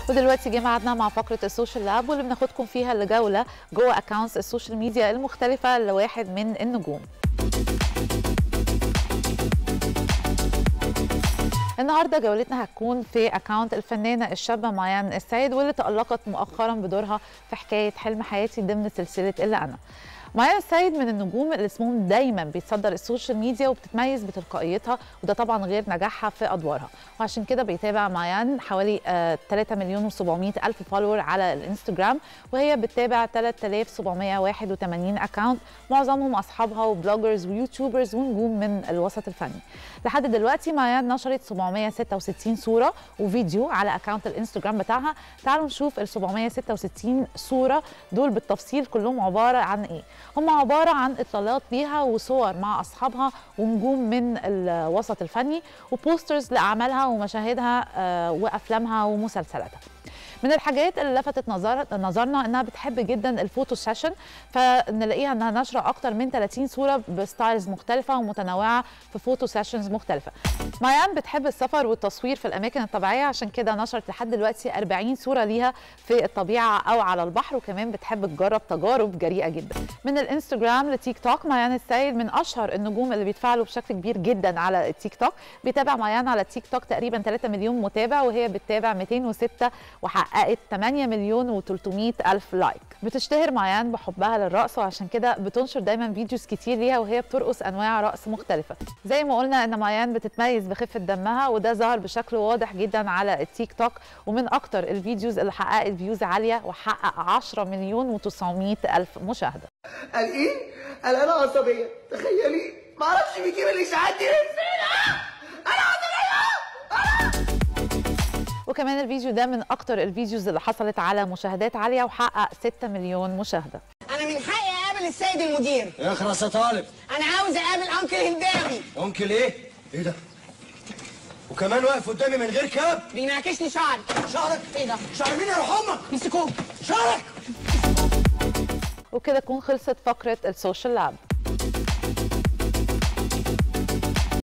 ودلوقتي جه ميعادنا مع فقره السوشيال لاب واللي بناخدكم فيها لجوله جوه اكونتس السوشيال ميديا المختلفه لواحد من النجوم النهارده جولتنا هتكون في اكونت الفنانه الشابه مايان السيد واللي تالقت مؤخرا بدورها في حكايه حلم حياتي ضمن سلسله الا انا مايا السيد من النجوم اللي اسمهم دايما بيتصدر السوشيال ميديا وبتتميز بتلقائيتها وده طبعا غير نجاحها في ادوارها وعشان كده بيتابع مايان حوالي آه 3 مليون و700 الف فولور على الانستجرام وهي بتتابع 3781 اكونت معظمهم اصحابها وبلوجرز ويوتيوبرز ونجوم من الوسط الفني لحد دلوقتي مايان نشرت 766 صوره وفيديو على اكونت الانستجرام بتاعها تعالوا نشوف ال 766 صوره دول بالتفصيل كلهم عباره عن ايه هم عباره عن اطلالات ليها وصور مع اصحابها ونجوم من الوسط الفني وبوسترز لاعمالها ومشاهدها آه وافلامها ومسلسلاتها من الحاجات اللي لفتت نظر نظرنا انها بتحب جدا الفوتو سيشن فنلاقيها انها نشره اكتر من 30 صوره بستايلز مختلفه ومتنوعه في فوتو سيشنز مختلفه مايان بتحب السفر والتصوير في الاماكن الطبيعيه عشان كده نشرت لحد دلوقتي 40 صوره ليها في الطبيعه او على البحر وكمان بتحب تجرب تجارب جريئه جدا من الانستجرام لتيك توك مايان السيد من اشهر النجوم اللي بيتفاعلوا بشكل كبير جدا على التيك توك بيتابع مايان على التيك توك تقريبا 3 مليون متابع وهي بتتابع 206 وحققت 8 مليون و300 الف لايك بتشتهر مايان بحبها للرقص وعشان كده بتنشر دايما فيديوز كتير ليها وهي بترقص انواع رقص مختلفه زي ما قلنا ان مايان بتتميز بخفه دمها وده ظهر بشكل واضح جدا على التيك توك ومن اكتر الفيديوز اللي حققت فيوز عاليه وحقق 10 مليون و900 الف مشاهده قال ايه؟ قال انا عصبيه تخيلي معرفش بيجيب الاشاعات دي من فين آه! انا عصبيه وكمان الفيديو ده من اكتر الفيديوز اللي حصلت على مشاهدات عاليه وحقق 6 مليون مشاهده انا من حقي اقابل السيد المدير اخرس يا طالب انا عاوز اقابل انكل هنداوي انكل ايه؟ ايه ده؟ وكمان واقف قدامي من غير كاب بيناكشني شعري شعرك ايه ده شعر مين يا روح امك؟ مسكوه شعرك وكده تكون خلصت فقره السوشيال لاب